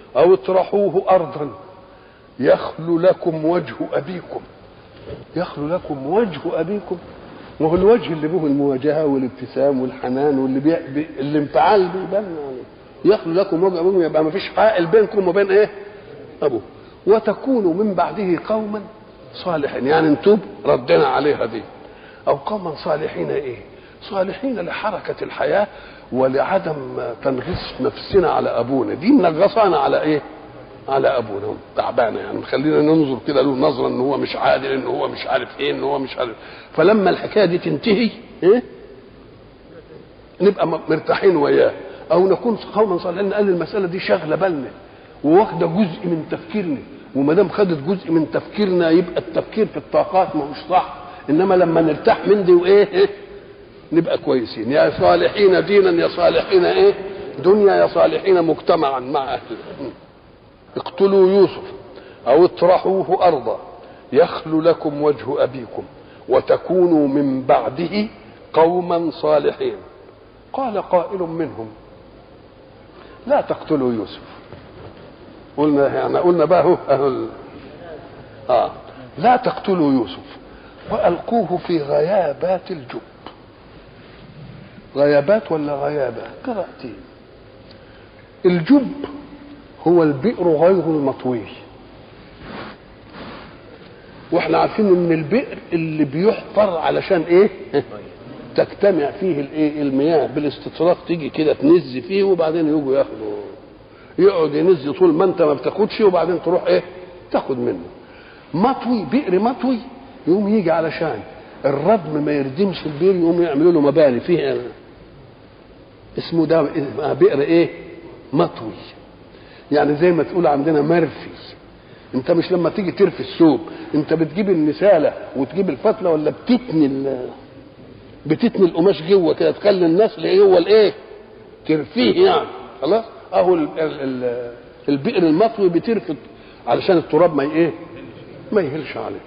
او اطرحوه ارضا يخلو لكم وجه ابيكم يخلو لكم وجه ابيكم وهو الوجه اللي به المواجهه والابتسام والحنان واللي بي... بي... الانفعال بيبان يعني يخلو لكم وجه ابيكم يبقى ما فيش حائل بينكم وبين ايه؟ ابوه وتكونوا من بعده قوما صالحين يعني انتم ردنا عليها دي او قوما صالحين ايه؟ صالحين لحركه الحياه ولعدم تنغيص نفسنا على ابونا دي منغصانا على ايه؟ على ابونا تعبانه يعني خلينا ننظر كده له نظره ان هو مش عادل ان هو مش عارف ايه ان هو مش عارف فلما الحكايه دي تنتهي ايه نبقى مرتاحين وياه او نكون قوما صالحين قال المساله دي شاغله بالنا وواخده جزء من تفكيرنا وما دام خدت جزء من تفكيرنا يبقى التفكير في الطاقات ما هوش صح انما لما نرتاح من دي وايه إيه؟ نبقى كويسين يا صالحين دينا يا صالحين ايه دنيا يا صالحين مجتمعا مع اهله اقتلوا يوسف او اطرحوه ارضا يخل لكم وجه ابيكم وتكونوا من بعده قوما صالحين قال قائل منهم لا تقتلوا يوسف قلنا يعني قلنا بقى هو اه لا تقتلوا يوسف والقوه في غيابات الجب غيابات ولا غيابه قراءتين الجب هو البئر غير المطوي واحنا عارفين ان البئر اللي بيحفر علشان ايه تجتمع فيه الايه المياه بالاستطراق تيجي كده تنز فيه وبعدين يجوا ياخدوا يقعد ينز طول ما انت ما بتاخدش وبعدين تروح ايه تاخد منه مطوي بئر مطوي يقوم يجي علشان الردم ما يردمش البئر يقوم يعملوا له مباني فيها اسمه ده بئر ايه مطوي يعني زي ما تقول عندنا مرفي انت مش لما تيجي ترفي الثوب انت بتجيب النساله وتجيب الفتله ولا بتتني بتتني القماش جوه كده تخلي الناس اللي جوه الايه ترفيه يعني خلاص اهو ال ال ال البئر المطوي بترفض علشان التراب ما ايه ما يهلش عليه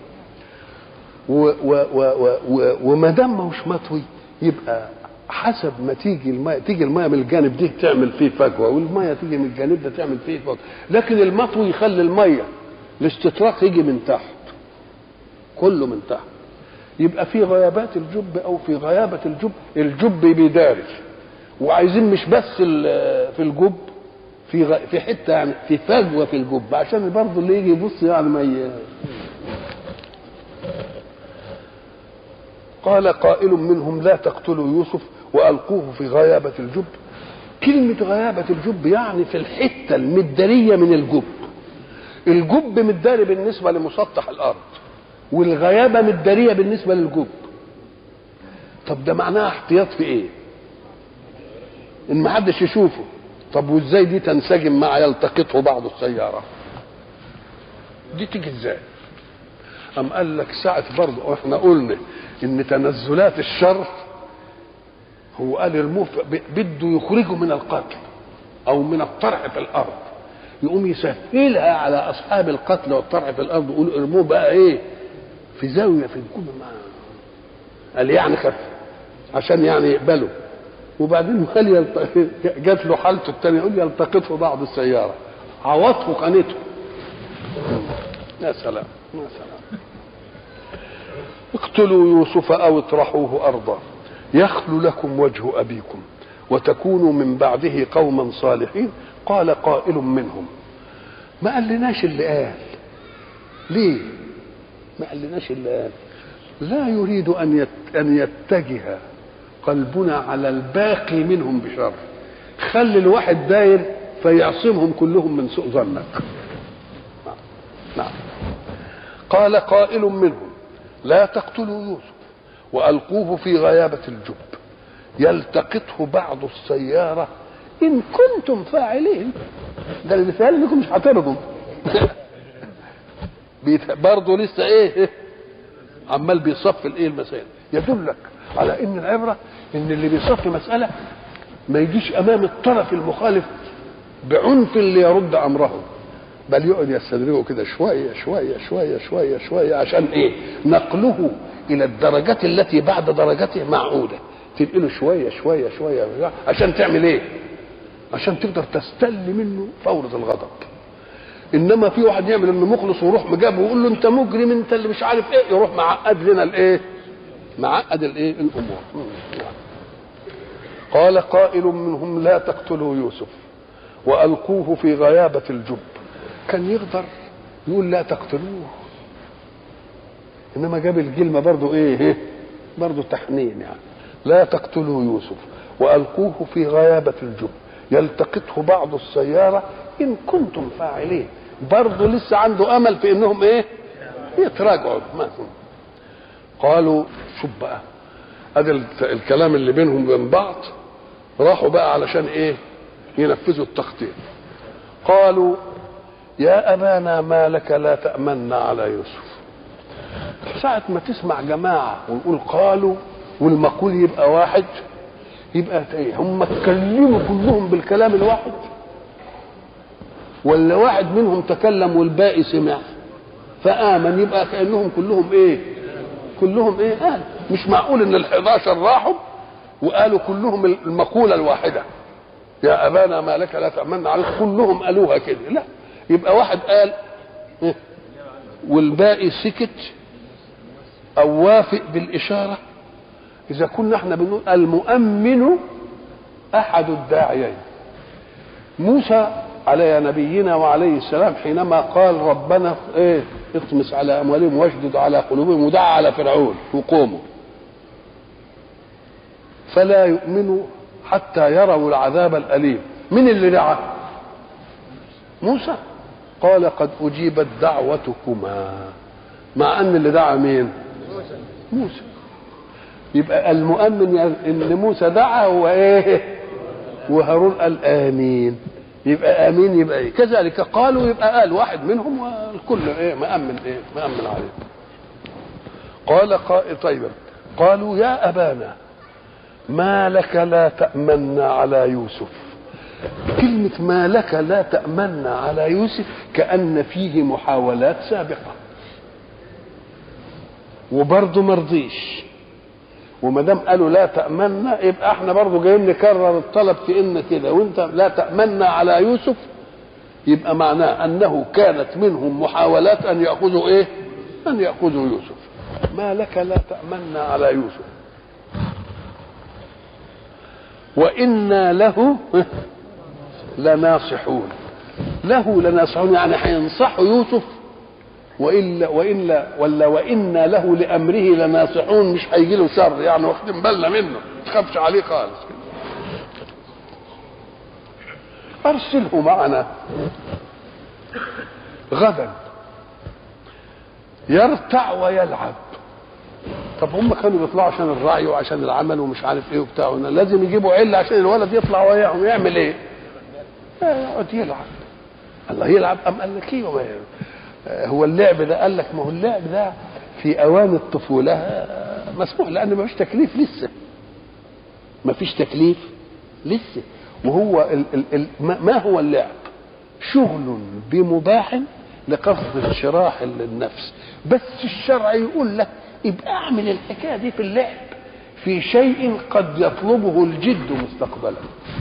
وما دام ما هوش مطوي يبقى حسب ما تيجي الماء تيجي الماء من الجانب ده تعمل فيه فجوه والماء تيجي من الجانب ده تعمل فيه فجوه لكن المطوي يخلي الميه الاستطراق يجي من تحت كله من تحت يبقى في غيابات الجب او في غيابه الجب الجب بيدارج وعايزين مش بس في الجب في غ... في حته يعني في فجوه في الجب عشان برضه اللي يجي يبص يعني ما ي... قال قائل منهم لا تقتلوا يوسف والقوه في غيابه الجب كلمه غيابه الجب يعني في الحته المداريه من الجب الجب مداري بالنسبه لمسطح الارض والغيابه مداريه بالنسبه للجب طب ده معناها احتياط في ايه ان ما حدش يشوفه طب وازاي دي تنسجم مع يلتقطه بعض السياره دي تيجي ازاي أم قال لك ساعة برضه احنا قلنا ان تنزلات الشر هو قال ارموه بده يخرجه من القتل او من الطرح في الارض يقوم يسهلها على اصحاب القتل والطرح في الارض يقول ارموه بقى ايه في زاويه في الكون ما قال يعني خف عشان يعني يقبلوا وبعدين قال يلت... جات له حالته الثانيه يقول يلتقطه بعض السياره عوضه قنته يا سلام يا سلام اقتلوا يوسف او اطرحوه ارضا يخل لكم وجه ابيكم وتكونوا من بعده قوما صالحين قال قائل منهم ما قالناش اللي قال ليه ما قالناش اللي قال لا يريد ان يت... ان يتجه قلبنا على الباقي منهم بشر خلي الواحد داير فيعصمهم كلهم من سوء ظنك نعم قال قائل منهم لا تقتلوا يوسف والقوه في غيابه الجب يلتقطه بعض السياره ان كنتم فاعلين ده اللي بيتهيألي انكم مش هترضوا برضه لسه ايه عمال بيصفي الايه المسائل يدلك على ان العبره ان اللي بيصفي مساله ما يجيش امام الطرف المخالف بعنف ليرد امره بل يقعد يستدرجه كده شويه شويه شويه شويه شويه عشان ايه؟ نقله الى الدرجات التي بعد درجته معوده تنقله شويه شويه شويه عشان تعمل ايه؟ عشان تقدر تستل منه فورة الغضب انما في واحد يعمل انه مخلص ويروح مجابه ويقول له انت مجرم انت اللي مش عارف ايه يروح معقد لنا الايه معقد الايه الامور قال قائل منهم لا تقتلوا يوسف والقوه في غيابه الجب كان يقدر يقول لا تقتلوه انما جاب الكلمه برضو ايه برضو تحنين يعني لا تقتلوا يوسف والقوه في غيابه الجب يلتقطه بعض السياره ان كنتم فاعلين برضه لسه عنده امل في انهم ايه يتراجعوا ما قالوا شوف بقى ادي الكلام اللي بينهم وبين بعض راحوا بقى علشان ايه ينفذوا التخطيط قالوا يا ابانا ما لك لا تامنا على يوسف ساعة ما تسمع جماعة ويقول قالوا والمقول يبقى واحد يبقى ايه هم اتكلموا كلهم بالكلام الواحد ولا واحد منهم تكلم والباقي سمع فآمن يبقى كأنهم كلهم ايه كلهم ايه قال مش معقول ان الحداشر راحوا وقالوا كلهم المقولة الواحدة يا أبانا ما لك لا تأمن عليك كلهم قالوها كده لا يبقى واحد قال إيه؟ والباقي سكت أو وافق بالإشارة إذا كنا احنا بنقول المؤمن أحد الداعيين موسى على نبينا وعليه السلام حينما قال ربنا ايه اطمس على اموالهم واشدد على قلوبهم ودع على فرعون وقوموا فلا يؤمنوا حتى يروا العذاب الاليم من اللي دعا موسى قال قد اجيبت دعوتكما مع ان اللي دعا مين موسى يبقى المؤمن ان موسى دعا هو ايه وهارون قال امين يبقى امين يبقى ايه كذلك قالوا يبقى قال واحد منهم والكل ايه مأمن ايه مأمن عليه قال قائل طيبا قالوا يا ابانا ما لك لا تأمنا على يوسف كلمة ما لك لا تأمنا على يوسف كأن فيه محاولات سابقة وبرضه مرضيش وما دام قالوا لا تأمنا يبقى احنا برضه جايين نكرر الطلب في ان كده وانت لا تأمنا على يوسف يبقى معناه انه كانت منهم محاولات ان يأخذوا ايه؟ ان يأخذوا يوسف ما لك لا تأمنا على يوسف وإنا له لناصحون له لناصحون يعني هينصحوا يوسف والا والا ولا وانا له لامره لناصحون مش هيجي له شر يعني واخدين بالنا منه ما تخافش عليه خالص ارسله معنا غدا يرتع ويلعب طب هم كانوا بيطلعوا عشان الرعي وعشان العمل ومش عارف ايه وبتاع لازم يجيبوا عله عشان الولد يطلع وياهم يعمل ايه؟ يقعد يلعب الله يلعب ام قال لك ايه هو اللعب ده قال لك ما هو اللعب ده في اوان الطفوله مسموح لان ما فيش تكليف لسه ما فيش تكليف لسه وهو ال ال ال ما هو اللعب شغل بمباح لقصد انشراح للنفس بس الشرع يقول لك يبقى اعمل الحكايه دي في اللعب في شيء قد يطلبه الجد مستقبلا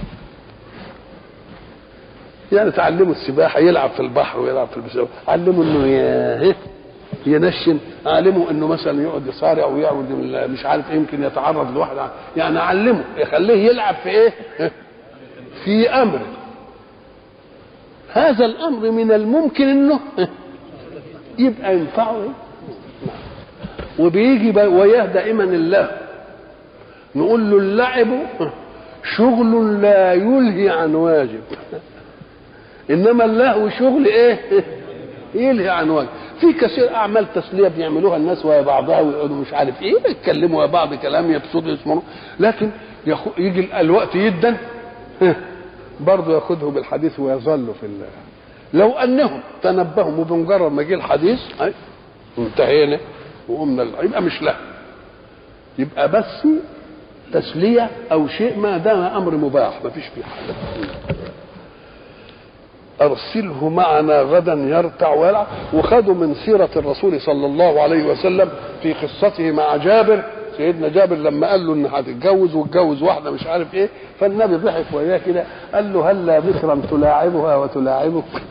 يعني تعلموا السباحه يلعب في البحر ويلعب في البسين علموا انه ي... ينشن علموا انه مثلا يقعد يصارع ويقعد مش عارف يمكن يتعرض لواحد يعني علمه يخليه يلعب في ايه في امر هذا الامر من الممكن انه يبقى ينفعه وبيجي وياه دائما الله نقول له اللعب شغل لا يلهي عن واجب انما اللهو شغل ايه يلهي عن واجب في كثير اعمال تسليه بيعملوها الناس ويا بعضها ويقعدوا مش عارف ايه يتكلموا يا بعض كلام يبسطوا يسمعوا لكن يخو يجي الوقت جدا برضه ياخذه بالحديث ويظل في الله لو انهم تنبهوا وبمجرد ما جه الحديث أي انتهينا وقمنا يبقى مش له يبقى بس تسليه او شيء ما دام امر مباح ما فيش فيه حاجه ارسله معنا غدا يرتع ويلعب وخدوا من سيره الرسول صلى الله عليه وسلم في قصته مع جابر سيدنا جابر لما قال له ان هتتجوز واتجوز واحده مش عارف ايه فالنبي ضحك وياه كده قال له هلا بكرا تلاعبها وتلاعبك